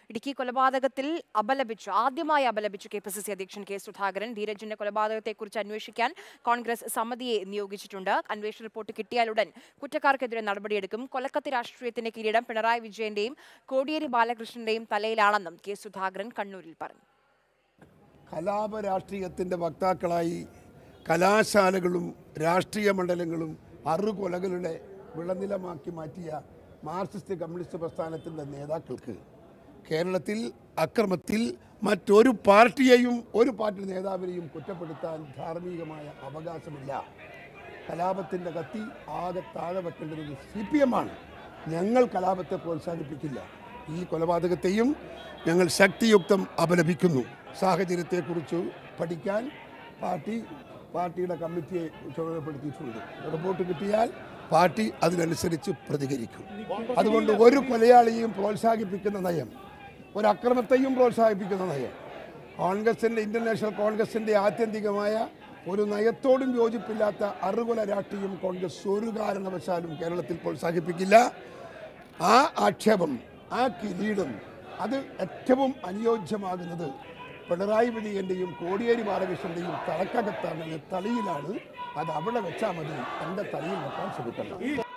ഇടുക്കി കൊലപാതകത്തിൽ അപലപിച്ചു ആദ്യമായി അപലപിച്ചു കെ പി സി സി അധ്യക്ഷൻ കെ സുധാകരൻ ധീരജിന്റെ കൊലപാതകത്തെക്കുറിച്ച് അന്വേഷിക്കാൻ കോൺഗ്രസ് സമിതിയെ നിയോഗിച്ചിട്ടുണ്ട് അന്വേഷണ റിപ്പോർട്ട് കിട്ടിയാലുടൻ കുറ്റക്കാർക്കെതിരെ നടപടിയെടുക്കും കൊലക്കത്തി രാഷ്ട്രീയത്തിന്റെ കിരീടം പിണറായി വിജയന്റെയും കോടിയേരി ബാലകൃഷ്ണന്റെയും തലയിലാണെന്നും കെ സുധാകരൻ കണ്ണൂരിൽ പറഞ്ഞു കലാപ രാഷ്ട്രീയത്തിൻ്റെ വക്താക്കളായി കലാശാലകളും രാഷ്ട്രീയ മണ്ഡലങ്ങളും അറുകൊലകളുടെ വിളനിലമാക്കി മാറ്റിയ മാർക്സിസ്റ്റ് കമ്മ്യൂണിസ്റ്റ് പ്രസ്ഥാനത്തിൻ്റെ നേതാക്കൾക്ക് കേരളത്തിൽ അക്രമത്തിൽ മറ്റൊരു പാർട്ടിയെയും ഒരു പാർട്ടി നേതാവിനെയും കുറ്റപ്പെടുത്താൻ ധാർമ്മികമായ അവകാശമില്ല കലാപത്തിൻ്റെ കത്തി ആകെ താഴെ വെക്കേണ്ടത് സി പി എം ആണ് ഞങ്ങൾ കലാപത്തെ പ്രോത്സാഹിപ്പിക്കില്ല ഈ കൊലപാതകത്തെയും ഞങ്ങൾ ശക്തിയുക്തം അപലപിക്കുന്നു സാഹചര്യത്തെക്കുറിച്ച് പഠിക്കാൻ പാർട്ടി പാർട്ടിയുടെ കമ്മിറ്റിയെ ചുമതലപ്പെടുത്തിയിട്ടുണ്ട് റിപ്പോർട്ട് കിട്ടിയാൽ പാർട്ടി അതിനനുസരിച്ച് പ്രതികരിക്കും അതുകൊണ്ട് ഒരു കൊലയാളിയെയും പ്രോത്സാഹിപ്പിക്കുന്ന നയം ഒരു അക്രമത്തെയും പ്രോത്സാഹിപ്പിക്കുന്ന നയം കോൺഗ്രസിൻ്റെ ഇൻ്റർനാഷണൽ കോൺഗ്രസിൻ്റെ ആത്യന്തികമായ ഒരു നയത്തോടും യോജിപ്പില്ലാത്ത അറുകൊല രാഷ്ട്രീയം കോൺഗ്രസ് ഒരു കാരണവശാലും കേരളത്തിൽ പ്രോത്സാഹിപ്പിക്കില്ല ആ ആക്ഷേപം ആ കിരീടം അത് ഏറ്റവും അനുയോജ്യമാകുന്നത് പിണറായി വിജയൻ്റെയും കോടിയേരി ബാലകൃഷ്ണൻ്റെയും തലക്കകത്താണ് തലയിലാണ് അത് അവിടെ വെച്ചാൽ മതി എൻ്റെ തലയിൽ വെക്കാൻ ശ്രമിക്കണം